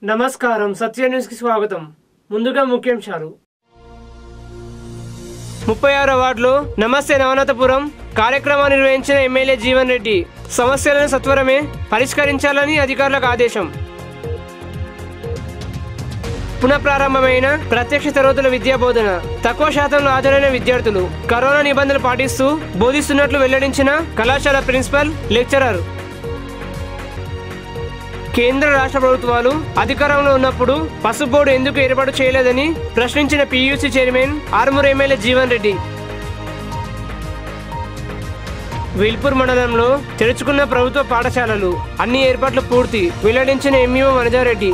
నమస్కారం సత్య న్యూస్ కి స్వాగతం ముందుగా ముఖ్యాంశాలు ముప్పై ఆరో వార్డులో నమస్తే నవనాథపురం కార్యక్రమాన్ని నిర్వహించిన ఎమ్మెల్యే జీవన్ రెడ్డి సమస్యలను సత్వరమే పరిష్కరించాలని అధికారులకు ఆదేశం పునఃప్రారంభమైన ప్రత్యక్ష తరగతుల విద్యా బోధన తక్కువ శాతంలో హాజరైన విద్యార్థులు కరోనా నిబంధనలు పాటిస్తూ బోధిస్తున్నట్లు వెల్లడించిన కళాశాల ప్రిన్సిపల్ లెక్చరర్ కేంద్ర రాష్ట్ర ప్రభుత్వాలు అధికారంలో ఉన్నప్పుడు పసుపు బోర్డు ఎందుకు ఏర్పాటు చేయలేదని ప్రశ్నించిన PUC chairman Armoor MLA Jeevan Reddy Velpur మండలంలో తెరుచుకున్న ప్రభుత్వ పాఠశాలలు అన్ని ఏర్పాట్లు పూర్తి వెల్లడించిన ఎంఈఓ వనజారెడ్డి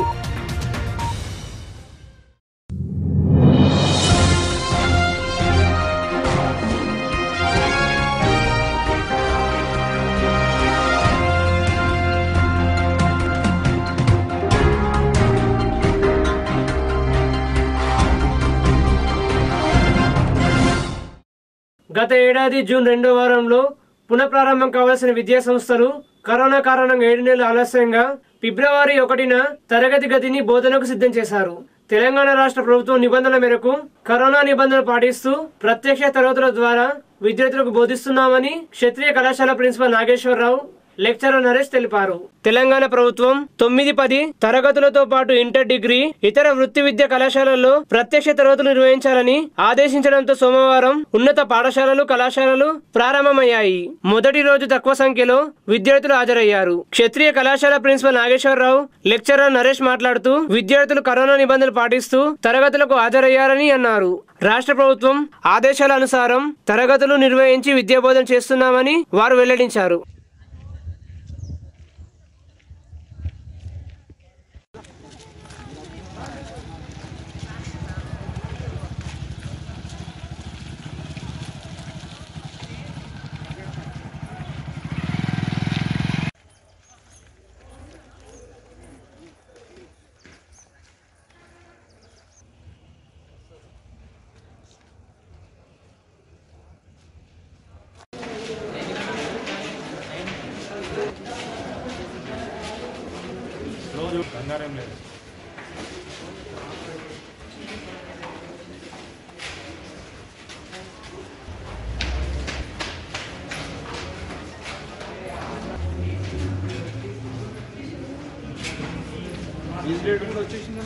గత ఏడాది జూన్ రెండో వారంలో పునఃప్రారంభం కావాల్సిన విద్యా సంస్థలు కరోనా కారణంగా ఏడు నెలలు ఆలస్యంగా ఫిబ్రవరి ఒకటిన తరగతి గదిని బోధనకు సిద్ధం చేశారు తెలంగాణ రాష్ట్ర ప్రభుత్వం నిబంధనల మేరకు కరోనా నిబంధనలు పాటిస్తూ ప్రత్యక్ష తరగతుల ద్వారా విద్యార్థులకు బోధిస్తున్నామని క్షత్రియ కళాశాల ప్రిన్సిపల్ నాగేశ్వరరావు లెక్చరర్ నరేష్ తెలిపారు తెలంగాణ ప్రభుత్వం తొమ్మిది పది తరగతులతో పాటు ఇంటర్ డిగ్రీ ఇతర వృత్తి విద్య కళాశాలల్లో ప్రత్యక్ష తరగతులు నిర్వహించాలని ఆదేశించడంతో సోమవారం ఉన్నత పాఠశాలలు కళాశాలలు ప్రారంభమయ్యాయి మొదటి రోజు తక్కువ సంఖ్యలో విద్యార్థులు హాజరయ్యారు క్షత్రియ కళాశాల ప్రిన్సిపల్ నాగేశ్వరరావు లెక్చరర్ నరేష్ మాట్లాడుతూ విద్యార్థులు కరోనా నిబంధనలు పాటిస్తూ తరగతులకు హాజరయ్యారని అన్నారు రాష్ట్ర ప్రభుత్వం ఆదేశాల అనుసారం తరగతులు నిర్వహించి విద్యాబోధన చేస్తున్నామని వారు వెల్లడించారు రోజు కంగారేం లేదు ఈ డేట్ కూడా వచ్చేసింది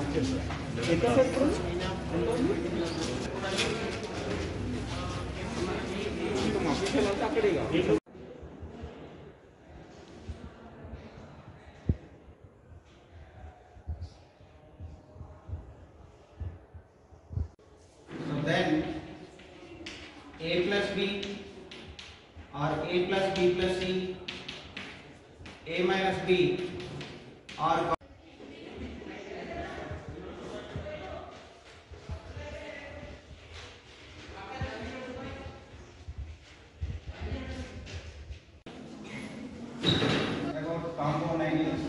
So then a plus b or a plus b plus c, a minus b or about compound angles.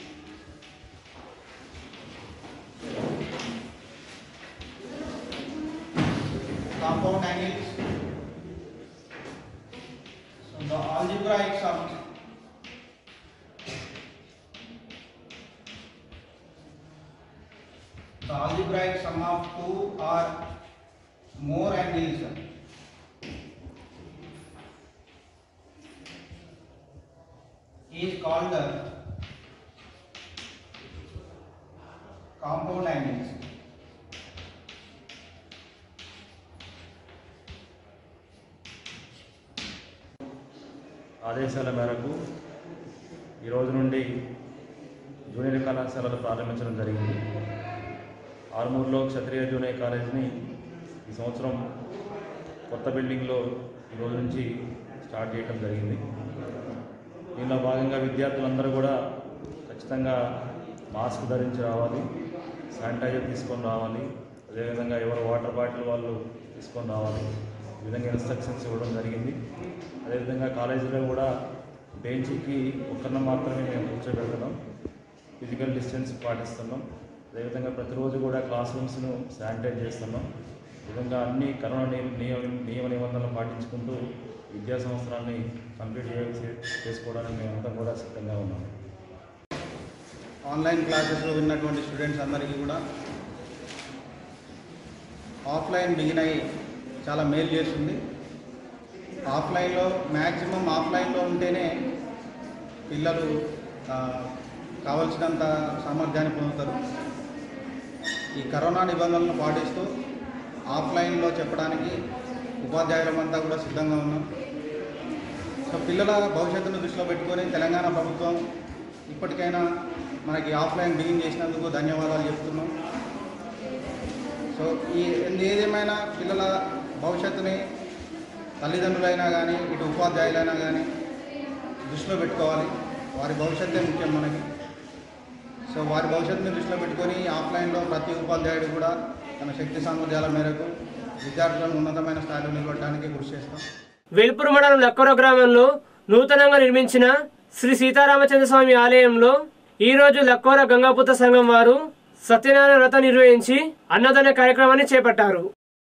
compound angles. So the algebraic sum the algebraic sum of two or more angles is called the compound angles. ఆదేశాల మేరకు ఈ రోజు నుండి junior కళాశాలలు ప్రారంభించడం జరిగింది ఆర్మూర్లో క్షత్రియ junior కాలేజీని ఈ సంవత్సరం కొత్త బిల్డింగ్లో ఈ రోజు నుంచి స్టార్ట్ చేయడం జరిగింది దీనిలో భాగంగా విద్యార్థులందరూ కూడా ఖచ్చితంగా మాస్క్ ధరించి రావాలి శానిటైజర్ తీసుకొని రావాలి అదేవిధంగా ఎవరు వాటర్ బాటిల్ వాళ్ళు తీసుకొని రావాలి ఈ విధంగా ఇన్స్ట్రక్షన్స్ ఇవ్వడం జరిగింది అదేవిధంగా కాలేజీలో కూడా బెంచ్కి ఒక్కరిని మాత్రమే మేము కూర్చోబెడుతున్నాం ఫిజికల్ డిస్టెన్స్ పాటిస్తున్నాం అదేవిధంగా ప్రతిరోజు కూడా క్లాస్ రూమ్స్ను శానిటైజ్ చేస్తున్నాం ఈ విధంగా అన్ని కరోనా నియ- నియమ నియమ నిబంధనలు పాటించుకుంటూ విద్యా సంవత్సరాన్ని కంప్లీట్ చే- చేసుకోవడానికి మేమంతా కూడా సిద్ధంగా ఉన్నాం ఆన్లైన్ క్లాసెస్ విన్నటువంటి స్టూడెంట్స్ అందరికీ కూడా ఆఫ్లైన్ బిగిన్ అయ్యి చాలా మేలు చేస్తుంది ఆఫ్లైన్లో మ్యాక్సిమం ఆఫ్లైన్లో ఉంటేనే పిల్లలు ఆ, కావలసినంత సామర్థ్యాన్ని పొందుతారు ఈ కరోనా నిబంధనలను పాటిస్తూ ఆఫ్లైన్లో చెప్పడానికి ఉపాధ్యాయులమంతా కూడా సిద్ధంగా ఉన్నాం సో పిల్లల భవిష్యత్తును దృష్టిలో పెట్టుకొని తెలంగాణ ప్రభుత్వం ఇప్పటికైనా మనకి ఆఫ్లైన్ బిగిన్ చేసినందుకు ధన్యవాదాలు చెప్తున్నాం సో ఈ ఏదేమైనా పిల్లల భవిష్యత్తుని తల్లిదండ్రులైనా కానీ ఇటు ఉపాధ్యాయులైనా కానీ దృష్టిలో పెట్టుకోవాలి వారి భవిష్యత్తే ముఖ్యం మనకి సో వారి భవిష్యత్తుని దృష్టిలో పెట్టుకొని ఆఫ్లైన్లో ప్రతి ఉపాధ్యాయుడు కూడా తన శక్తి సామర్థ్యాల మేరకు విద్యార్థులను ఉన్నతమైన స్థాయిలో నిలబడడానికి కృషి చేస్తాం వెల్పూర్ మండలం లక్కర గ్రామంలో నూతనంగా నిర్మించిన శ్రీ సీతారామచంద్ర స్వామి ఆలయంలో ఈ రోజు లక్కోర గంగాపుత్ర సంఘం వారు సత్యనారాయణ వ్రతం నిర్వహించి అన్నదాన కార్యక్రమాన్ని చేపట్టారు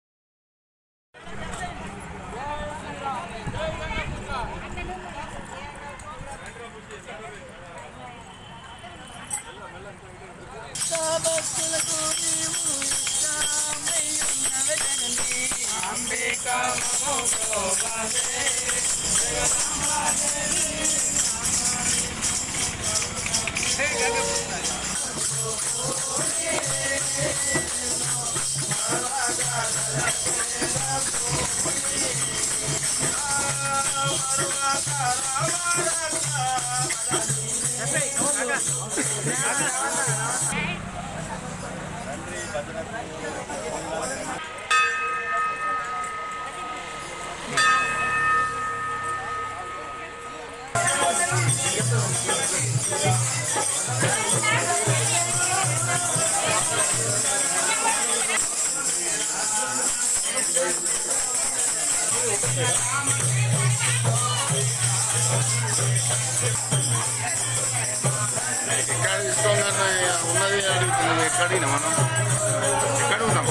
ఇక్కడ తీసుకోగానే ఉన్నది అడుగుతున్నాం ఎక్కడినా మనం ఎక్కడ ఉన్నాం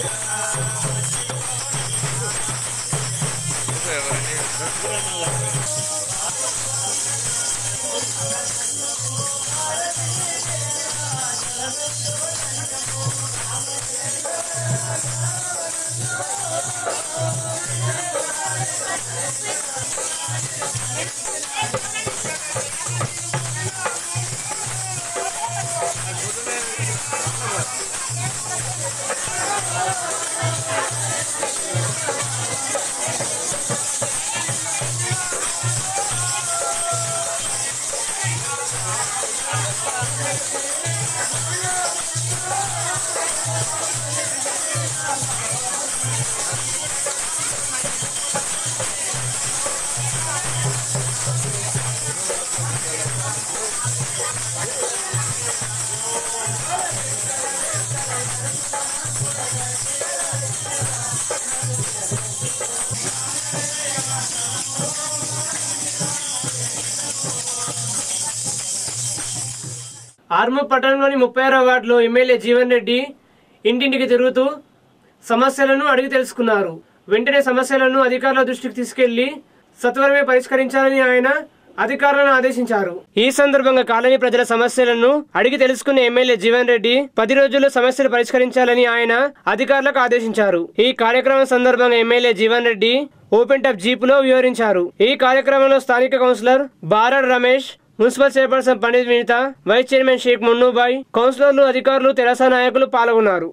ఆర్మూర్ పట్టణంలోని ముప్పై ఆరో వార్డులో ఎమ్మెల్యే జీవన్ రెడ్డి ఇంటింటికి తిరుగుతూ సమస్యలను అడిగి తెలుసుకున్నారు వెంటనే సమస్యలను అధికారుల దృష్టికి తీసుకెళ్లి సత్వరమే పరిష్కరించాలని ఆయన అధికారులను ఆదేశించారు ఈ సందర్భంగా కాలనీ ప్రజల సమస్యలను అడిగి తెలుసుకున్న ఎమ్మెల్యే జీవన్ రెడ్డి పది రోజుల్లో సమస్యలు పరిష్కరించాలని ఆయన అధికారులకు ఆదేశించారు ఈ కార్యక్రమం సందర్భంగా ఎమ్మెల్యే జీవన్ రెడ్డి ఓపెన్ టప్ జీపులో వివరించారు ఈ కార్యక్రమంలో స్థానిక councillor Barad Ramesh municipal chairperson Pandit Vinitha vice chairman Sheikh Munnubhai కౌన్సిలర్లు అధికారులు తెరాస నాయకులు పాల్గొన్నారు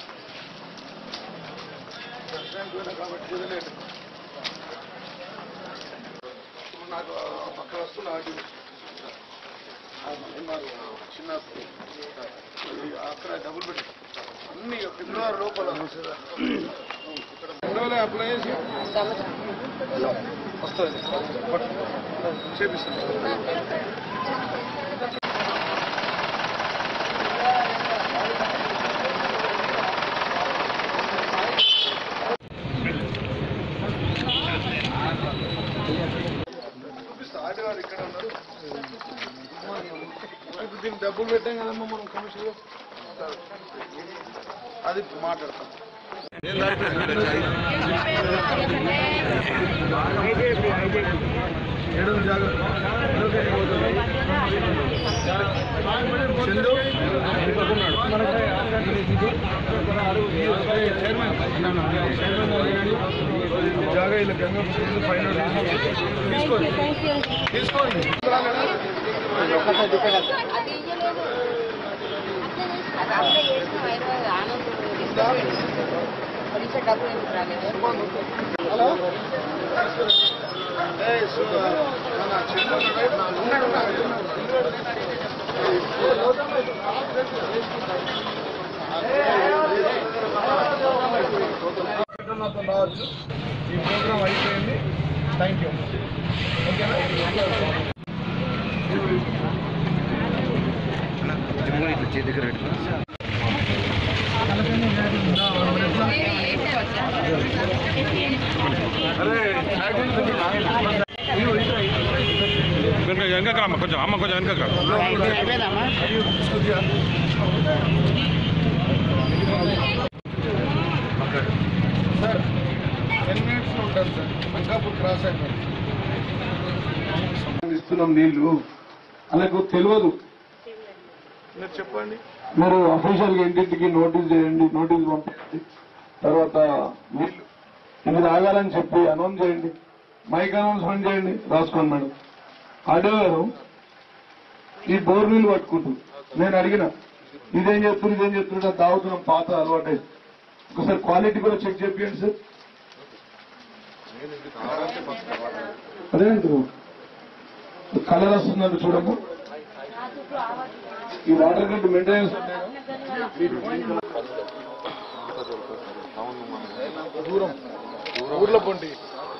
నాకు పక్కన వస్తున్నా చిన్న అక్కడ డబ్బులు పెట్టి అన్ని ఫిబ్రవరి లోపల ఫిబ్రవరి అప్లై చేసి వస్తుంది చేపిస్తాను చూపిస్తా ఆటగారు ఇక్కడ ఉన్నారు ఇప్పుడు దీనికి డబ్బులు పెట్టాం కదమ్మా మనం కమిషన్ అది మాట్లాడతాం ఏడు జాగ్రత్త జాగా ఇలా గంగ ఫైనల్ తీసుకోండి తీసుకోండి అది ఇయ్యలేదు అది అప్లై చేసిన హైదరాబాద్ ఆనంద్ పరీక్ష డబ్బులు ఎందుకు రాలేదు హలో ఏ సు- మన చిన్న నాతో రావచ్చు ఈ ప్రోగ్రామ్ అయిపోయింది థ్యాంక్ యూ వెనక వెనకకు రమ్మ కొంచెం అమ్మ కొంచెం వెనకకు రా సార్ టెన్ మినిట్స్లో ఉంటాను సార్ అంకాపూర్ క్రాస్ అయిపోయింది ఇస్తున్నాం నీళ్లు అలాగే తెలియదు మీరు చెప్పండి మీరు అఫీషియల్గా ఇంటింటికి నోటీస్ చేయండి నోటీస్ పంపించండి తర్వాత నీళ్లు ఇది తాగాలని చెప్పి అనౌన్స్ చేయండి మైక్ అనౌన్స్మెంట్ చేయండి రాసుకోండి మేడం ఆడియో గారు ఈ బోర్ నీళ్ళు పట్టుకుంటూ నేను అడిగిన ఇదేం చెప్తున్నారు ఇదేం చెప్తున్నా తాగుతున్నాం పాత అలవాటు ఒకసారి క్వాలిటీ కూడా చెక్ చేయండి సార్ అదే అంటారు కలర్ వస్తుందండి చూడము ఈ వాటర్ కంటే మెయింటెనెన్స్ దూరం ఊర్లో పొంటి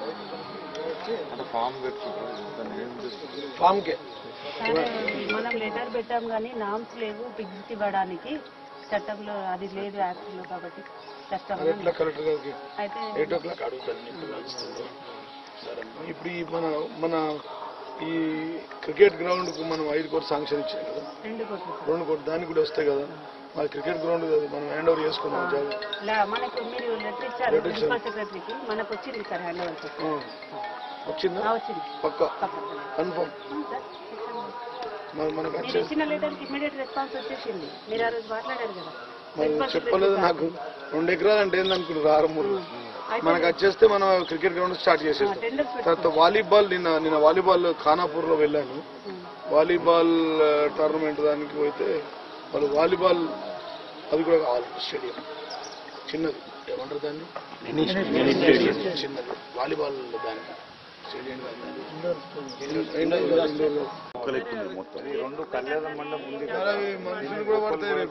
ఫామ్ కే సరే మనం లెటర్ పెట్టాం కానీ నామ్స్ లేవు పిగ్స్ ఇవ్వడానికి చట్టంలో అది లేదు యాక్ట్లో కాబట్టి కష్టం ఎట్లా కలెక్టర్ గారికి అయితే ఎయిట్ ఓ క్లాక్ అడుగుతాను ఇప్పుడు నడుస్తుంది ఇప్పుడు ఈ మన మన ఈ క్రికెట్ గ్రౌండ్ కు మనం ఐదు కోట్లు శాంక్షన్ ఇచ్చాం కదా రెండు కోట్లు రెండు కోట్లు దానికి కూడా వస్తాయి కదా మన క్రికెట్ గ్రౌండ్ అది మనం హ్యాండ్ ఓవర్ చేసుకున్నాం జాగా లా- మనకు మీరు లెటర్ ఇచ్చారు Letter ఇచ్చారు. ప్రిన్సిపల్ సెక్రటరీకి మనకు వచ్చింది సార్ హ్యాండ్ ఓవర్ ఆ. వచ్చిందా వచ్చింది పక్క తప్పకుండా. కన్ఫర్మ్ అవును సార్, చెప్పండి. మరి మనకు మీరు వచ్చేసి ఇచ్చిన లెటర్కి ఇమీడియట్ రెస్పాన్స్ వచ్చేసింది మీరు ఆ రోజు మాట్లాడారు కదా మరి ప్రిన్సిపల్ చెప్పలేదు సెక్రటరీ నాకు రెండు ఎకరాలు అంటే ఏందనుకున్నారు ఆరుమూరు మనకు వచ్చేస్తే మనం క్రికెట్ గ్రౌండ్ స్టార్ట్ చేసేస్తాం టెండర్స్ తర్వాత వాలీబాల్ నిన్న నిన్న వాలీబాల్ ఖానాపూర్ లో వెళ్ళాను వాలీబాల్ ఆ, టోర్నమెంట్ దానికి పోతే వాళ్ళు వాలీబాల్ అది కూడా కావాలి స్టేడియం చిన్నది ఏమంటారు దాన్ని చిన్నది వాలీబాల్ దానికి స్టేడియం కాదు. ఇండోర్ కాదు, ఇండోర్ కాదు. మరి అవి మనుషులు కూడా పడతాయి రేపు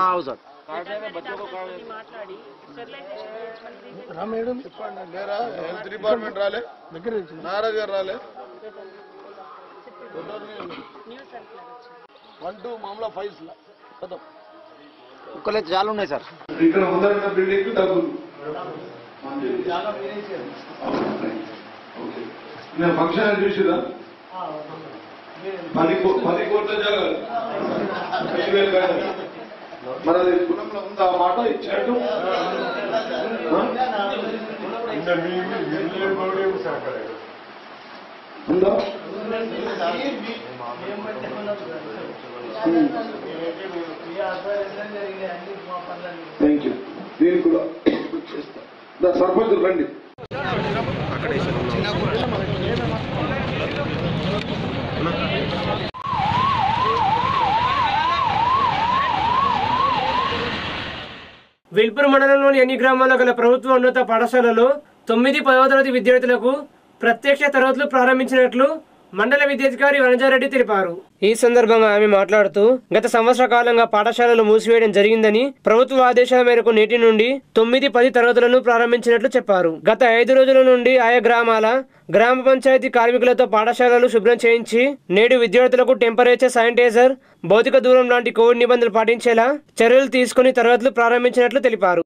మాట్లాడి స్టెరిలైజేషన్ రా మేడం చెప్పండి లేరా హెల్త్ డిపార్ట్మెంట్ రాలే దగ్గర నారాజ్ గారు రాలే న్యూస్ సర్కులర్ వచ్చింది వన్ టూ మామూలు ఫైవ్స్ కథం కుక్కలైతే చాలా ఉన్నాయి సార్ ఇక్కడ ఉందన్న బిల్డింగ్ డబ్బులు నేను ఫంక్షన్ చూసిరా పది కో- పది కోట్ల జాగాలు ఐదు వేల గజాలు. మరి అది కులంలో ఉందా ఆ మాట ఇచ్చినట్టు ఆ? ఉందా థ్యాంక్ యూ దీనికి కూడా చేస్తా దా సర్పంచ్ రండి విల్పూర్ మండలంలోని అన్ని గ్రామాల్లో గల ప్రభుత్వ ఉన్నత పాఠశాలలో తొమ్మిది పదవ తరగతి విద్యార్థులకు ప్రత్యక్ష తరగతులు ప్రారంభించినట్లు మండల విద్యాధికారి వనజారెడ్డి తెలిపారు ఈ సందర్భంగా ఆమె మాట్లాడుతూ గత సంవత్సర కాలంగా పాఠశాలలు మూసివేయడం జరిగిందని ప్రభుత్వ ఆదేశాల మేరకు నేటి నుండి తొమ్మిది పది తరగతులను ప్రారంభించినట్లు చెప్పారు గత ఐదు రోజుల నుండి ఆయా గ్రామాల గ్రామ పంచాయతీ కార్మికులతో పాఠశాలలు శుభ్రం చేయించి నేడు విద్యార్థులకు టెంపరేచర్ శానిటైజర్ భౌతిక దూరం లాంటి కోవిడ్ నిబంధనలు పాటించేలా చర్యలు తీసుకుని తరగతులు ప్రారంభించినట్లు తెలిపారు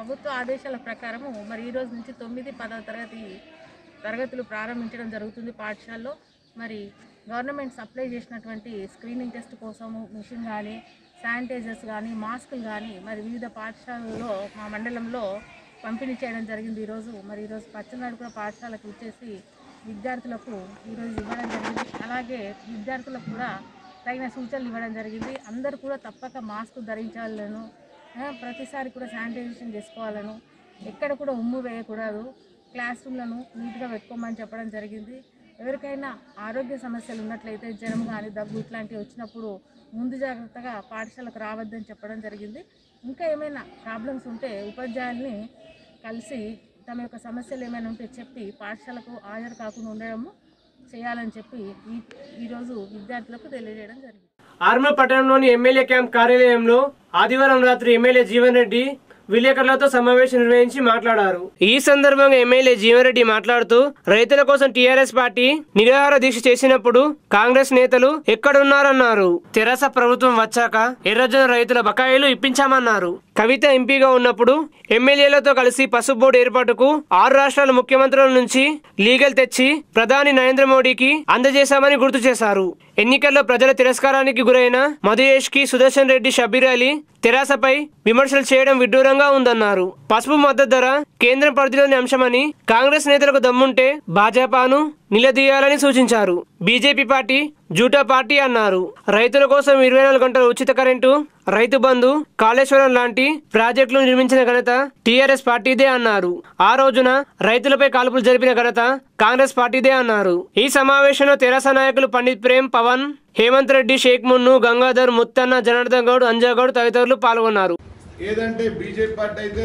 ప్రభుత్వ ఆదేశాల ప్రకారము మరి ఈ రోజు నుంచి తొమ్మిది పదవ తరగతి తరగతులు ప్రారంభించడం జరుగుతుంది పాఠశాలలో మరి గవర్నమెంట్ సప్లై చేసినటువంటి స్క్రీనింగ్ టెస్ట్ కోసము మిషన్ కానీ శానిటైజర్స్ కానీ మాస్కులు కానీ మరి వివిధ పాఠశాలల్లో మా మండలంలో పంపిణీ చేయడం జరిగింది ఈరోజు మరి ఈరోజు పచ్చనడుకుల పాఠశాలకు ఇచ్చేసి విద్యార్థులకు ఈరోజు ఇవ్వడం జరిగింది అలాగే విద్యార్థులకు కూడా తగిన సూచనలు ఇవ్వడం జరిగింది అందరూ కూడా తప్పక మాస్క్ ధరించాలను ఆ, ప్రతిసారి కూడా శానిటైజేషన్ చేసుకోవాలను ఎక్కడ కూడా ఉమ్ము వేయకూడదు క్లాస్ రూమ్లను నీట్గా పెట్టుకోమని చెప్పడం జరిగింది ఎవరికైనా ఆరోగ్య సమస్యలు ఉన్నట్లయితే జ్వరం కానీ దగ్గు ఇట్లాంటివి వచ్చినప్పుడు ముందు జాగ్రత్తగా పాఠశాలకు రావద్దని చెప్పడం జరిగింది ఇంకా ఏమైనా ప్రాబ్లమ్స్ ఉంటే ఉపాధ్యాయుల్ని కలిసి తమ యొక్క సమస్యలు ఏమైనా ఉంటే చెప్పి పాఠశాలకు హాజరు కాకుండా ఉండడము చేయాలని చెప్పి ఈ ఈరోజు విద్యార్థులకు తెలియజేయడం జరిగింది ఆర్మూర్ పట్టణంలోని ఎమ్మెల్యే క్యాంప్ కార్యాలయంలో ఆదివారం రాత్రి ఎమ్మెల్యే జీవన్ రెడ్డి విలేకరులతో సమావేశం నిర్వహించి మాట్లాడారు ఈ సందర్భంగా ఎమ్మెల్యే జీవన్ రెడ్డి మాట్లాడుతూ రైతుల కోసం టీఆర్ఎస్ పార్టీ నిరాహార దీక్ష చేసినప్పుడు కాంగ్రెస్ నేతలు ఎక్కడున్నారన్నారు తెరాస ప్రభుత్వం వచ్చాక ఎర్రజన రైతుల బకాయిలు ఇప్పించామన్నారు కవిత ఎంపీగా ఉన్నప్పుడు ఎమ్మెల్యేలతో కలిసి పసుపు బోర్డు ఏర్పాటుకు ఆరు రాష్ట్రాల ముఖ్యమంత్రుల నుంచి లీగల్ తెచ్చి ప్రధాని నరేంద్ర మోడీకి అందజేశామని గుర్తు చేశారు ఎన్నికల్లో ప్రజల తిరస్కారానికి గురైన మధుయేష్ కి సుదర్శన్ రెడ్డి షబీర్ అలీ తెరాసపై విమర్శలు చేయడం విడ్డూరంగా ఉందన్నారు పసుపు మద్దతు ధర కేంద్రం పరిధిలోని అంశమని కాంగ్రెస్ నేతలకు దమ్ముంటే భాజపాను నిలదీయాలని సూచించారు బీజేపీ పార్టీ జూటా పార్టీ అన్నారు రైతుల కోసం ఇరవై నాలుగు గంటల ఉచిత కరెంటు రైతు బంధు కాళేశ్వరం లాంటి ప్రాజెక్టులు నిర్మించిన ఘనత టీఆర్ఎస్ పార్టీదే అన్నారు ఆ రోజున రైతులపై కాల్పులు జరిపిన ఘనత కాంగ్రెస్ పార్టీదే అన్నారు ఈ సమావేశంలో తెరాస నాయకులు పండిత్ ప్రేమ్ పవన్ హేమంత్ రెడ్డి షేక్ మున్ను గంగాధర్ ముత్తన్న జనార్దన్ గౌడ్ అంజాగౌడ్ తదితరులు పాల్గొన్నారు ఏదంటే బీజేపీ పార్టీ అయితే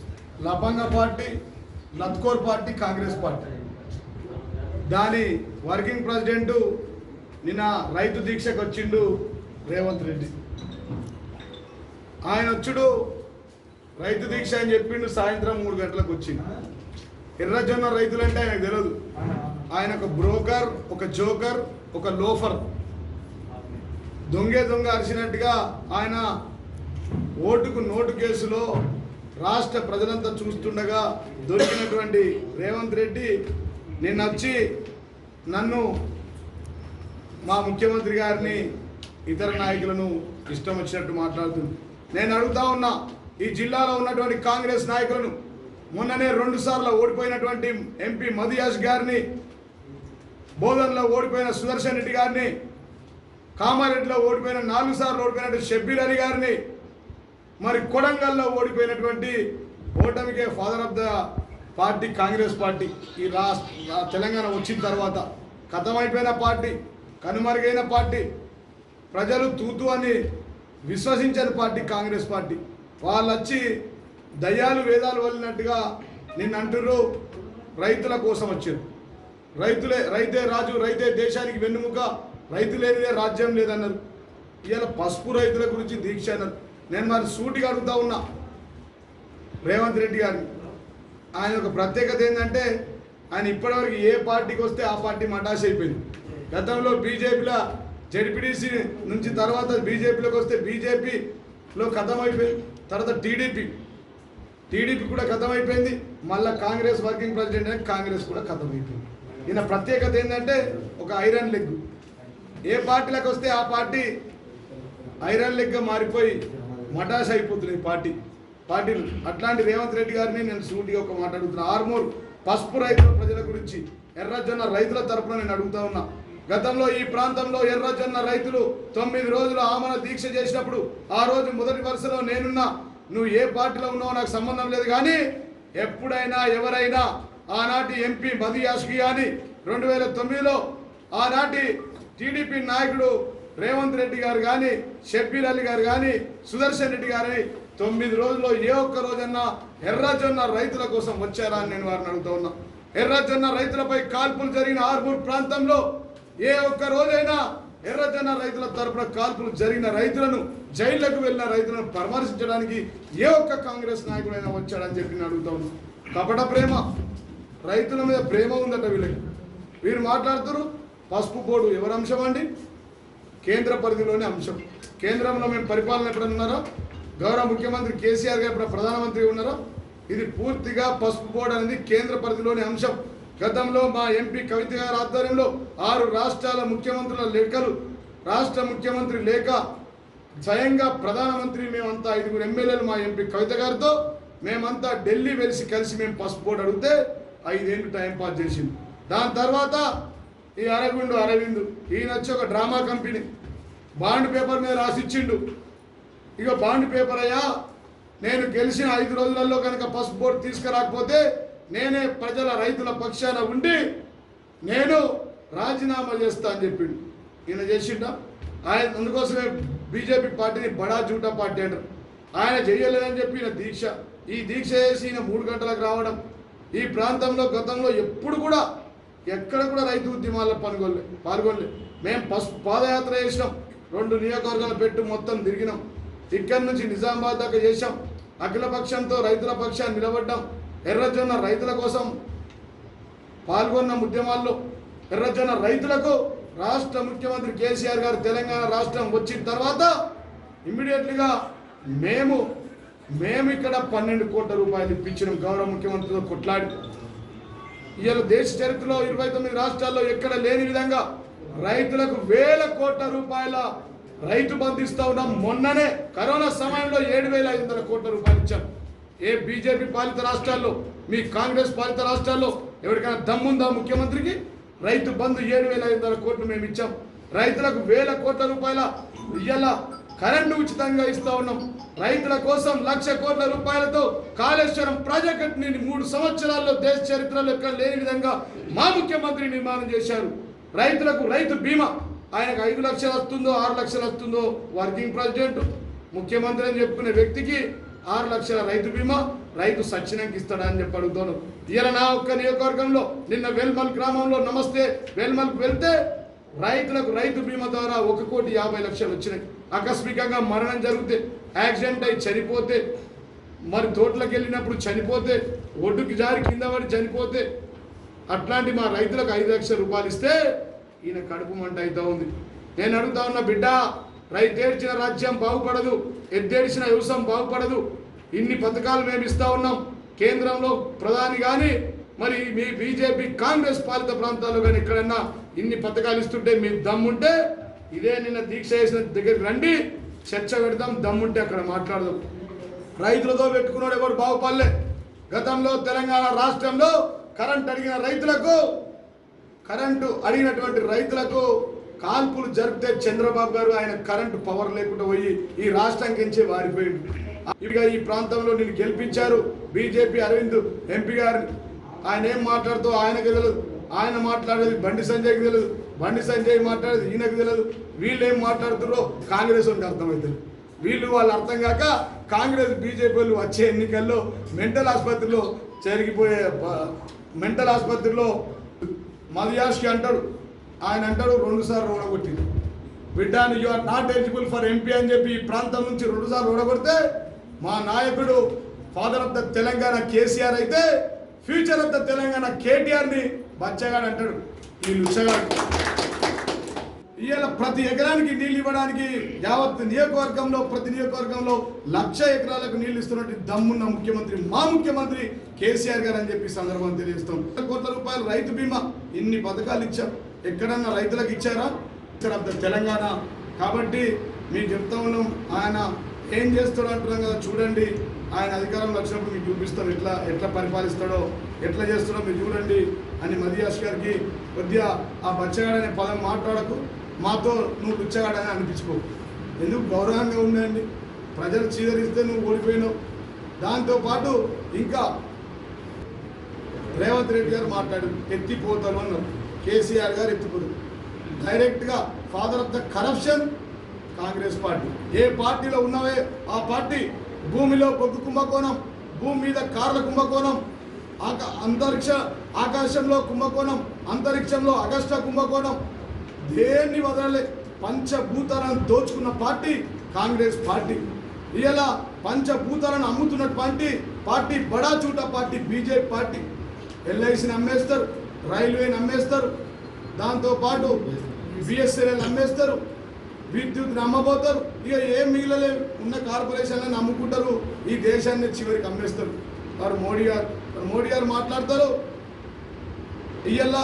లబంగ పార్టీ లత్కోర్ పార్టీ కాంగ్రెస్ పార్టీ దాని వర్కింగ్ ప్రెసిడెంట్ నిన్న రైతు దీక్షకు వచ్చిండు రేవంత్ రెడ్డి ఆయన వచ్చుడు రైతు దీక్ష అని చెప్పిండు సాయంత్రం మూడు గంటలకు వచ్చింది ఎర్రజొన్న రైతులంటే ఆయనకు తెలియదు ఆయన ఒక బ్రోకర్ ఒక జోకర్ ఒక లోఫర్ దొంగే దొంగ అరిచినట్టుగా ఆయన ఓటుకు నోటు కేసులో రాష్ట్ర ప్రజలంతా చూస్తుండగా దొరికినటువంటి రేవంత్ రెడ్డి నిన్న వచ్చి నన్ను మా ముఖ్యమంత్రి గారిని ఇతర నాయకులను ఇష్టం వచ్చినట్టు మాట్లాడుతుంది నేను అడుగుతా ఉన్నా ఈ జిల్లాలో ఉన్నటువంటి కాంగ్రెస్ నాయకులను మొన్ననే రెండు సార్లు ఓడిపోయినటువంటి ఎంపీ మదియాజ్ గారిని బోధన్లో ఓడిపోయిన సుదర్శన్ రెడ్డి గారిని కామారెడ్డిలో ఓడిపోయిన నాలుగు సార్లు ఓడిపోయినటువంటి షబ్బీర్ అలీ గారిని మరి కొడంగల్లో ఓడిపోయినటువంటి ఓటమికే father of the party Congress party ఈ రాష్ట్ర తెలంగాణ వచ్చిన తర్వాత కథమైపోయిన పార్టీ కనుమరుగైన పార్టీ ప్రజలు తూతు అని విశ్వసించని పార్టీ కాంగ్రెస్ పార్టీ వాళ్ళు వచ్చి దయ్యాలు వేదాలు వల్లినట్టుగా నిన్న అంటుర్రు రైతుల కోసం వచ్చారు రైతులే రైతే రాజు రైతే దేశానికి వెన్నుముక రైతు లేనిదే రాజ్యం లేదన్నారు ఇవాళ పసుపు రైతుల గురించి దీక్ష అన్నారు నేను మరి సూటిగా అడుగుతా ఉన్నా రేవంత్ రెడ్డి గారిని ఆయన ఒక ప్రత్యేకత ఏంటంటే ఆయన ఇప్పటివరకు ఏ పార్టీకి వస్తే ఆ పార్టీ మటాష్ అయిపోయింది గతంలో బీజేపీలో జడ్పీటీసీ నుంచి తర్వాత బీజేపీలోకి వస్తే బీజేపీలో అయిపోయింది తర్వాత టీడీపీ టీడీపీ కూడా అయిపోయింది మళ్ళీ కాంగ్రెస్ వర్కింగ్ ప్రెసిడెంట్ అని కాంగ్రెస్ కూడా అయిపోయింది ఈయన ప్రత్యేకత ఏంటంటే ఒక ఐరన్ లెగ్ ఏ పార్టీలకు వస్తే ఆ పార్టీ ఐరన్ లెగ్గా మారిపోయి మటాష్ అయిపోతుంది ఈ పార్టీ పార్టీలు అట్లాంటి రేవంత్ రెడ్డి గారిని నేను సూటిగా ఒక మాట అడుగుతున్నా ఆర్మూర్ పసుపు రైతుల ప్రజల గురించి ఎర్రజొన్న రైతుల తరపున నేను అడుగుతా ఉన్నా గతంలో ఈ ప్రాంతంలో ఎర్రజొన్న రైతులు తొమ్మిది రోజులు ఆమన దీక్ష చేసినప్పుడు ఆ రోజు మొదటి వరుసలో నేనున్నా నువ్వు ఏ పార్టీలో ఉన్నావో నాకు సంబంధం లేదు కానీ ఎప్పుడైనా ఎవరైనా ఆనాటి ఎంపీ మధు యాష్కి కానీ రెండు వేల తొమ్మిదిలో ఆనాటి టీడీపీ నాయకుడు రేవంత్ రెడ్డి గారు కానీ షబ్బీర్ అలీ గారు కానీ సుదర్శన్ రెడ్డి గారి తొమ్మిది రోజుల్లో ఏ ఒక్క రోజన్నా ఎర్రజొన్న రైతుల కోసం వచ్చారా అని నేను వారిని అడుగుతా ఉన్నా ఎర్రజొన్న రైతులపై కాల్పులు జరిగిన ఆర్మూర్ ప్రాంతంలో ఏ ఒక్క రోజైనా ఎర్రజొన్న రైతుల తరపున కాల్పులు జరిగిన రైతులను జైళ్లకు వెళ్ళిన రైతులను పరామర్శించడానికి ఏ ఒక్క కాంగ్రెస్ నాయకుడైనా వచ్చాడని చెప్పి నేను అడుగుతా ఉన్నా కపట ప్రేమ రైతుల మీద ప్రేమ ఉందట వీళ్ళకి వీరు మాట్లాడుతున్నారు పసుపు బోర్డు ఎవరి అంశం అండి కేంద్ర పరిధిలోని అంశం కేంద్రంలో మేము పరిపాలన ఎప్పుడైనా ఉన్నారా గౌరవ ముఖ్యమంత్రి కేసీఆర్ గారు ఇప్పుడు ప్రధానమంత్రి ఉన్నారా ఇది పూర్తిగా పసుపు బోర్డు అనేది కేంద్ర పరిధిలోని అంశం గతంలో మా ఎంపీ కవిత గారి ఆధ్వర్యంలో ఆరు రాష్ట్రాల ముఖ్యమంత్రుల లేఖలు రాష్ట్ర ముఖ్యమంత్రి లేఖ స్వయంగా ప్రధానమంత్రి మేమంతా ఐదుగురు ఎమ్మెల్యేలు మా ఎంపీ కవిత గారితో మేమంతా ఢిల్లీ వెలిసి కలిసి మేము పసుపు బోర్డు అడిగితే ఐదేళ్ళు టైం పాస్ చేసింది దాని తర్వాత ఈ అరవిందు అరవింద్ ఈయన వచ్చి ఒక డ్రామా కంపెనీ బాండ్ పేపర్ మీద రాసిచ్చిండు ఇక బాండ్ పేపర్ అయ్యా నేను గెలిచిన ఐదు రోజులలో కనుక పసుపు బోర్డు తీసుకురాకపోతే నేనే ప్రజల రైతుల పక్షాన ఉండి నేను రాజీనామా చేస్తా అని చెప్పిండు ఈయన చేసిండా ఆయన అందుకోసమే బీజేపీ పార్టీని బడా జూటా పార్టీ అంటారు ఆయన చేయలేదని చెప్పి ఈయన దీక్ష ఈ దీక్ష చేసి ఈయన మూడు గంటలకు రావడం ఈ ప్రాంతంలో గతంలో ఎప్పుడు కూడా ఎక్కడ కూడా రైతు ఉద్యమాల్లో పాల్గొనలే పాల్గొనలే మేము పసుపు పాదయాత్ర చేసినాం రెండు నియోజకవర్గాలు పెట్టు మొత్తం తిరిగినాం ఇక్కడి నుంచి నిజామాబాద్ దాకా చేశాం అఖిల పక్షంతో రైతుల పక్షాన్ని నిలబడ్డాం ఎర్రజొన్న రైతుల కోసం పాల్గొన్న ఉద్యమాల్లో ఎర్రజొన్న రైతులకు రాష్ట్ర ముఖ్యమంత్రి కేసీఆర్ గారు తెలంగాణ రాష్ట్రం వచ్చిన తర్వాత ఇమ్మీడియట్లీగా మేము మేము ఇక్కడ పన్నెండు కోట్ల రూపాయలు ఇప్పించినాం గౌరవ ముఖ్యమంత్రితో కొట్లాడి ఇవాళ దేశ చరిత్రలో ఇరవై తొమ్మిది రాష్ట్రాల్లో ఎక్కడ లేని విధంగా రైతులకు వేల కోట్ల రూపాయల రైతు బంధిస్తా ఉన్నాం మొన్ననే కరోనా సమయంలో ఏడు వేల ఐదు వందల కోట్ల రూపాయలు ఇచ్చాం ఏ బీజేపీ పాలిత రాష్ట్రాల్లో మీ కాంగ్రెస్ పాలిత రాష్ట్రాల్లో ఎవరికైనా దమ్ముందా ముఖ్యమంత్రికి రైతు బంధు ఏడు వేల ఐదు వందల కోట్లు మేము ఇచ్చాం రైతులకు వేల కోట్ల రూపాయల ఇవాళ కరెంటు ఉచితంగా ఇస్తా ఉన్నాం రైతుల కోసం లక్ష కోట్ల రూపాయలతో కాళేశ్వరం ప్రాజెక్టుని మూడు సంవత్సరాల్లో దేశ చరిత్రలో ఎక్కడ లేని విధంగా మా ముఖ్యమంత్రి నిర్మాణం చేశారు రైతులకు రైతు బీమా ఆయనకు ఐదు లక్షలు వస్తుందో ఆరు లక్షలు వస్తుందో వర్కింగ్ ప్రెసిడెంట్ ముఖ్యమంత్రి అని చెప్పుకునే వ్యక్తికి ఆరు లక్షల రైతు బీమా రైతు సచ్చినంకి ఇస్తాడని చెప్పి అడుగుతాను ఇలా నా ఒక్క నియోజకవర్గంలో నిన్న వెల్మల్ గ్రామంలో నమస్తే వెల్మల్కి వెళ్తే రైతులకు రైతు బీమా ద్వారా ఒక కోటి యాభై లక్షలు వచ్చినాయి ఆకస్మికంగా మరణం జరిగితే యాక్సిడెంట్ అయి చనిపోతే మరి తోటలకు వెళ్ళినప్పుడు చనిపోతే ఒడ్డుకి జారి కింద పడి చనిపోతే అట్లాంటి మా రైతులకు ఐదు లక్షల రూపాయలు ఇస్తే ఈయన కడుపు మంట అవుతా ఉంది నేను అడుగుతా ఉన్న బిడ్డ రైతేడ్చిన రాజ్యం బాగుపడదు ఎద్దేడ్చిన వ్యవసాయం బాగుపడదు ఇన్ని పథకాలు మేము ఇస్తా ఉన్నాం కేంద్రంలో ప్రధాని కానీ మరి మీ బీజేపీ కాంగ్రెస్ పాలిత ప్రాంతాల్లో కానీ ఎక్కడన్నా ఇన్ని పథకాలు ఇస్తుంటే మీ దమ్ముంటే ఇదే నిన్న దీక్ష చేసిన దగ్గరికి రండి చర్చ పెడదాం దమ్ముంటే అక్కడ మాట్లాడదాం రైతులతో పెట్టుకున్నాడు ఎవరు బాగుపడలే గతంలో తెలంగాణ రాష్ట్రంలో కరెంట్ అడిగిన రైతులకు కరెంటు అడిగినటువంటి రైతులకు కాల్పులు జరిపితే చంద్రబాబు గారు ఆయన కరెంటు పవర్ లేకుండా పోయి ఈ రాష్ట్రం కించే వారిపోయింది ఇవిగా ఈ ప్రాంతంలో నేను గెలిపించారు బీజేపీ అరవింద్ ఎంపీ గారిని ఆయన ఏం మాట్లాడుతూ ఆయనకి తెలియదు ఆయన మాట్లాడేది బండి సంజయ్కి తెలియదు బండి సంజయ్ మాట్లాడేది ఈయనకు తెలియదు వీళ్ళు ఏం మాట్లాడుతున్నారో కాంగ్రెస్ వాళ్ళకి అర్థమవుతుంది వీళ్ళు వాళ్ళు అర్థం కాక కాంగ్రెస్ బీజేపీ వాళ్ళు వచ్చే ఎన్నికల్లో మెంటల్ ఆసుపత్రిలో జరిగిపోయే ప- మెంటల్ ఆసుపత్రిలో మదియాష్కి అంటాడు ఆయన అంటాడు రెండు సార్లు ఓడగొట్టింది బిడ్డ you are not eligible for MP అని చెప్పి ఈ ప్రాంతం నుంచి రెండు సార్లు ఓడగొడితే మా నాయకుడు father of the Telangana KCR అయితే ఫ్యూచర్ ఆఫ్ ద తెలంగాణ కేటీఆర్ని బచ్చగాడు అంటాడు ఈ లుచ్చగాడు ఇవాళ ప్రతి ఎకరానికి నీళ్ళు ఇవ్వడానికి యావత్ నియోజకవర్గంలో ప్రతి నియోజకవర్గంలో లక్ష ఎకరాలకు నీళ్లు ఇస్తున్నట్టు దమ్మున్న ముఖ్యమంత్రి మా ముఖ్యమంత్రి కేసీఆర్ గారు అని చెప్పి ఈ సందర్భం తెలియజేస్తాం కోట్ల రూపాయలు రైతు బీమా ఇన్ని పథకాలు ఇచ్చాం ఎక్కడన్నా రైతులకు ఇచ్చారా ఇక్కడ ఆఫ్ ద తెలంగాణ కాబట్టి మీకు చెప్తా ఉన్నాం ఆయన ఏం చేస్తాడో అంటున్నాం కదా చూడండి ఆయన అధికారంలో వచ్చినప్పుడు మీకు చూపిస్తాం ఎట్లా ఎట్లా పరిపాలిస్తాడో ఎట్లా చేస్తాడో మీరు చూడండి అని మదియాస్ గారికి కొద్దిగా ఆ బచ్చగాడు అనే పదం మాట్లాడకు మాతో నువ్వు బుచ్చగాడని అనిపించుకో ఎందుకు గౌరవంగా ఉందండి ప్రజలు చీదరిస్తే నువ్వు ఓడిపోయినావు దాంతోపాటు ఇంకా రేవంత్ రెడ్డి గారు మాట్లాడు ఎత్తిపోతాను అన్నారు కేసీఆర్ గారు ఎత్తిపోతారు డైరెక్ట్గా father of the corruption Congress party ఏ పార్టీలో ఉన్నవే ఆ పార్టీ భూమిలో బొగ్గు కుంభకోణం భూమి మీద కార్ల కుంభకోణం ఆక అంతరిక్ష ఆకాశంలో కుంభకోణం అంతరిక్షంలో అగస్ట కుంభకోణం దేన్ని వదలలే పంచభూతాలను దోచుకున్న పార్టీ కాంగ్రెస్ పార్టీ ఇలా పంచభూతాలను అమ్ముతున్న పార్టీ పార్టీ బడా చూట పార్టీ బీజేపీ పార్టీ ఎల్ఐసిని అమ్మేస్తారు రైల్వేని అమ్మేస్తారు దాంతోపాటు బిఎస్ఎన్ఎల్ అమ్మేస్తారు విద్యుత్ని అమ్మబోతారు ఇక ఏం మిగిలలే ఉన్న కార్పొరేషన్లను అమ్ముకుంటారు ఈ దేశాన్ని చివరికి అమ్మేస్తారు వారు మోడీ గారు మరి మోడీ గారు మాట్లాడతారు ఇయ్యల్ల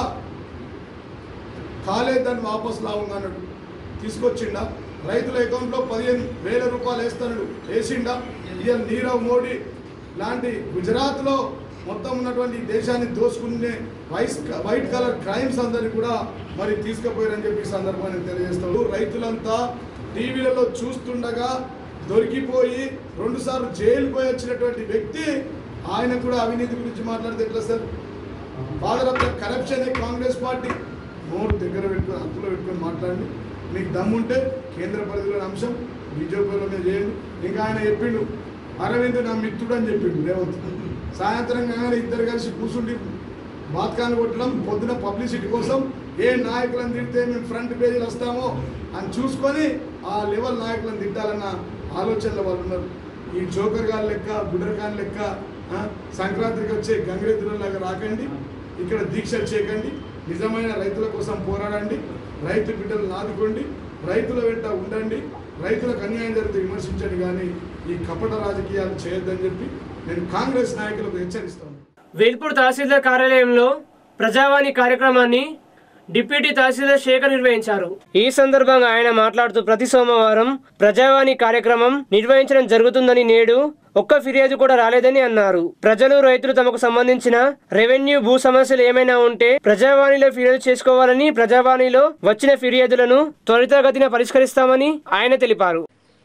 కాలేదు దాన్ని వాపస్ లాభంగా అన్నాడు తీసుకొచ్చిండా రైతుల అకౌంట్లో పదిహేను వేల రూపాయలు వేస్తాడు వేసిండా ఇవాళ నీరవ్ మోడీ లాంటి గుజరాత్లో మొత్తం ఉన్నటువంటి ఈ దేశాన్ని దోసుకునే వైస్ వైట్ కలర్ క్రైమ్స్ అందరినీ కూడా మరి తీసుకుపోయారని చెప్పి ఈ సందర్భాన్ని తెలియజేస్తాడు రైతులంతా టీవీలలో చూస్తుండగా దొరికిపోయి రెండుసార్లు జైలు పోయి వచ్చినటువంటి వ్యక్తి ఆయన కూడా అవినీతి గురించి మాట్లాడితే ఎట్లా sir father of the corruption Congress party నోరు దగ్గర పెట్టుకొని హక్కులో పెట్టుకొని మాట్లాడండి మీకు దమ్ముంటే కేంద్ర పరిధిలోని అంశం బీజేపీలోనే చేయండి ఇంకా ఆయన చెప్పిండు అరవింద్ నా మిత్రుడు అని చెప్పిండు రేవంత్ సాయంత్రం కాగానే ఇద్దరు కలిసి కూర్చుండి బాత్కాలు కొట్టడం పొద్దున పబ్లిసిటీ కోసం ఏ నాయకులను తిడితే మేము ఫ్రంట్ పేజీలు వస్తామో అని చూసుకొని ఆ లెవెల్ నాయకులను తిట్టాలన్న ఆలోచనలో వాళ్ళు ఉన్నారు ఈ జోకర్ గారి లెక్క బుడర్ ఖాన్ లెక్క ఆ, సంక్రాంతికి వచ్చే గంగిరెద్దులలాగా రాకండి ఇక్కడ దీక్షలు చేయకండి నిజమైన రైతుల కోసం పోరాడండి రైతు బిడ్డలు నాదుకోండి రైతుల వెంట ఉండండి రైతులకు అన్యాయం జరిగితే విమర్శించండి కానీ ఈ కపట రాజకీయాలు చేయొద్దని చెప్పి నేను కాంగ్రెస్ నాయకులకు హెచ్చరిస్తాను వేల్పూర్ తహసీల్దార్ కార్యాలయంలో ప్రజావాణి కార్యక్రమాన్ని డిప్యూటీ తహసీల్దార్ శేఖర్ నిర్వహించారు ఈ సందర్భంగా ఆయన మాట్లాడుతూ ప్రతి సోమవారం ప్రజావాణి కార్యక్రమం నిర్వహించడం జరుగుతుందని నేడు ఒక్క ఫిర్యాదు కూడా రాలేదని అన్నారు ప్రజలు రైతులు తమకు సంబంధించిన రెవెన్యూ భూ సమస్యలు ఏమైనా ఉంటే ప్రజావాణిలో ఫిర్యాదు చేసుకోవాలని ప్రజావాణిలో వచ్చిన ఫిర్యాదులను త్వరితగతిన పరిష్కరిస్తామని ఆయన తెలిపారు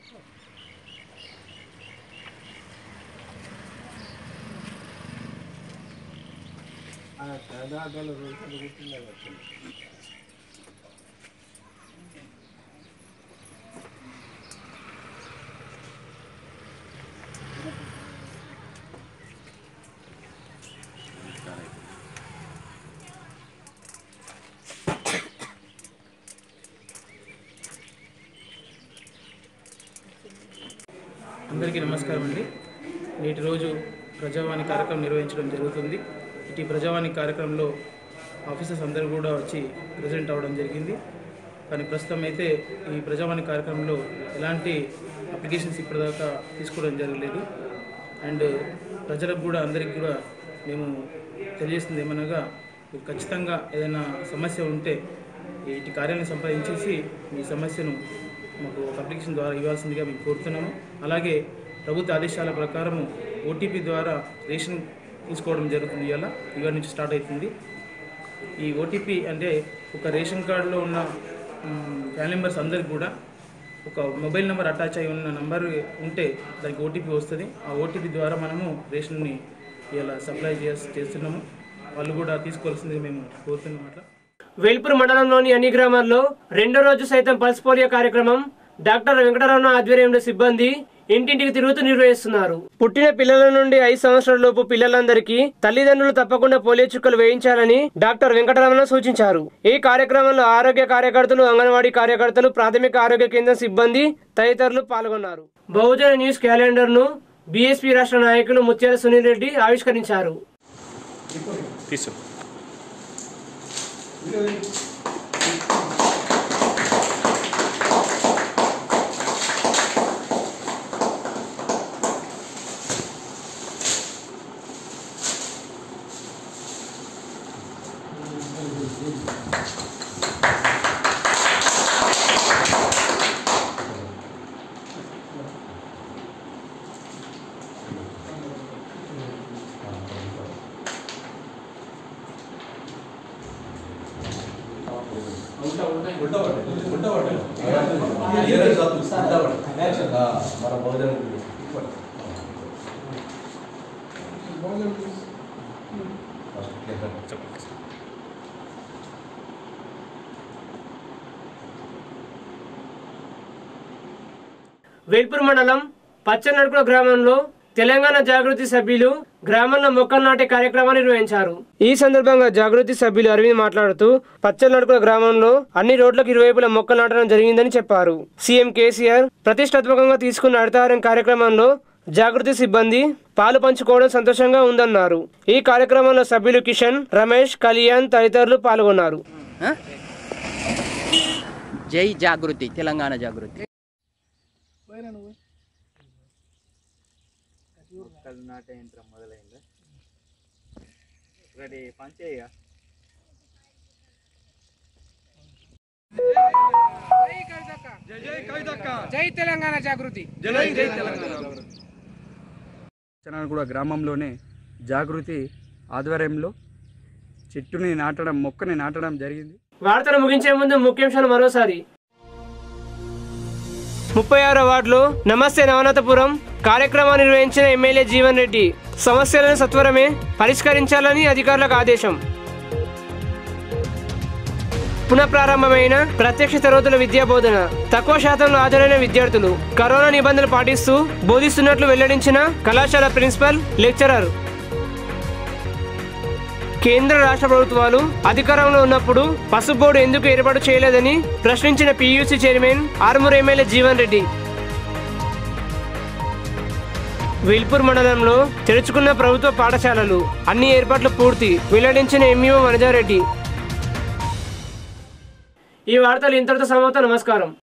అందరికీ నమస్కారం అండి నేటి రోజు ప్రజావాణి కార్యక్రమం నిర్వహించడం జరుగుతుంది ఇటు ప్రజావాణి కార్యక్రమంలో ఆఫీసర్స్ అందరూ కూడా వచ్చి ప్రజెంట్ అవ్వడం జరిగింది కానీ ప్రస్తుతం అయితే ఈ ప్రజావాణి కార్యక్రమంలో ఎలాంటి అప్లికేషన్స్ ఇప్పటిదాకా తీసుకోవడం జరగలేదు అండ్ ప్రజలకు కూడా అందరికి కూడా మేము తెలియజేస్తుంది ఏమనగా మీరు ఖచ్చితంగా ఏదైనా సమస్య ఉంటే ఇటు కార్యాలయం సంప్రదించేసి మీ సమస్యను మాకు ఒక అప్లికేషన్ ద్వారా ఇవ్వాల్సిందిగా మేము కోరుతున్నాము అలాగే ప్రభుత్వ ఆదేశాల ప్రకారము ఓటీపీ ద్వారా రేషన్ తీసుకోవడం జరుగుతుంది ఇవాళ ఇవాళ నుంచి స్టార్ట్ అవుతుంది ఈ ఓటీపీ అంటే ఒక రేషన్ కార్డులో ఉన్న ఫ్యామిలీ మెంబర్స్ అందరికి కూడా ఒక మొబైల్ నెంబర్ అటాచ్ అయి ఉన్న నంబర్ ఉంటే దానికి ఓటీపీ వస్తుంది ఆ ఓటీపీ ద్వారా మనము రేషన్ని ఇలా సప్లై చేస్ చేస్తున్నాము వాళ్ళు కూడా తీసుకోవాల్సింది మేము కోరుతున్నాం అట్లా వేల్పూర్ మండలంలోని అన్ని గ్రామాల్లో రెండో రోజు సైతం పల్స్ పోలియో కార్యక్రమం డాక్టర్ వెంకటరమణ ఆధ్వర్యంలో సిబ్బంది ఇంటింటికి తిరుగుతూ నిర్వహిస్తున్నారు పుట్టిన పిల్లల నుండి ఐదు సంవత్సరాల లోపు పిల్లలందరికీ తల్లిదండ్రులు తప్పకుండా పోలియో చుక్కలు వేయించాలని డాక్టర్ వెంకటరమణ సూచించారు ఈ కార్యక్రమంలో ఆరోగ్య కార్యకర్తలు అంగన్వాడీ కార్యకర్తలు ప్రాథమిక ఆరోగ్య కేంద్రం సిబ్బంది తదితరులు పాల్గొన్నారు బహుజన న్యూస్ క్యాలెండర్ ను బీఎస్పీ రాష్ట్ర నాయకులు ముత్యాల సునీల్ రెడ్డి ఆవిష్కరించారు తీసు మన భోజనం వేల్పూర్ మండలం పచ్చనడుకుల గ్రామంలో తెలంగాణ జాగృతి సభ్యులు గ్రామంలో మొక్కలు నాటే కార్యక్రమాన్ని నిర్వహించారు ఈ సందర్భంగా జాగృతి సభ్యులు అరవింద్ మాట్లాడుతూ పచ్చనడుకుల గ్రామంలో అన్ని రోడ్లకు ఇరువైపులా మొక్కలు నాటడం జరిగిందని చెప్పారు సీఎం కేసీఆర్ ప్రతిష్టాత్మకంగా తీసుకున్న హరితహారం కార్యక్రమంలో జాగృతి సిబ్బంది పాలు పంచుకోవడం సంతోషంగా ఉందన్నారు ఈ కార్యక్రమంలో సభ్యులు కిషన్ రమేష్ కళ్యాణ్ తదితరులు పాల్గొన్నారు జై జాగృతి తెలంగాణ జాగృతి మొక్కలు నాటే యంత్రం మొదలైందా ఒకటి పంచేయ జై తెలంగాణ జాగృతి కూడా గ్రామంలోనే జాగృతి ఆధ్వర్యంలో చెట్టుని నాటడం మొక్కని నాటడం జరిగింది వార్తలు ముగించే ముందు ముఖ్యాంశాలు మరోసారి ముప్పై ఆరో వార్డులో నమస్తే నవనాథపురం కార్యక్రమాన్ని నిర్వహించిన ఎమ్మెల్యే జీవన్ రెడ్డి సమస్యలను సత్వరమే పరిష్కరించాలని అధికారులకు ఆదేశం పునఃప్రారంభమైన ప్రత్యక్ష తరగతుల విద్యా బోధన తక్కువ శాతంలో హాజరైన విద్యార్థులు కరోనా నిబంధనలు పాటిస్తూ బోధిస్తున్నట్లు వెల్లడించిన కళాశాల ప్రిన్సిపల్ లెక్చరర్ కేంద్ర రాష్ట్ర ప్రభుత్వాలు అధికారంలో ఉన్నప్పుడు పసుపు బోర్డు ఎందుకు ఏర్పాటు చేయలేదని ప్రశ్నించిన PUC chairman Armoor MLA Jeevan Reddy Velpur మండలంలో తెరుచుకున్న ప్రభుత్వ పాఠశాలలు అన్ని ఏర్పాట్లు పూర్తి వెల్లడించిన ఎంఈఓ వనజారెడ్డి ఈ వార్తలు ఇంతటితో సమాప్తం నమస్కారం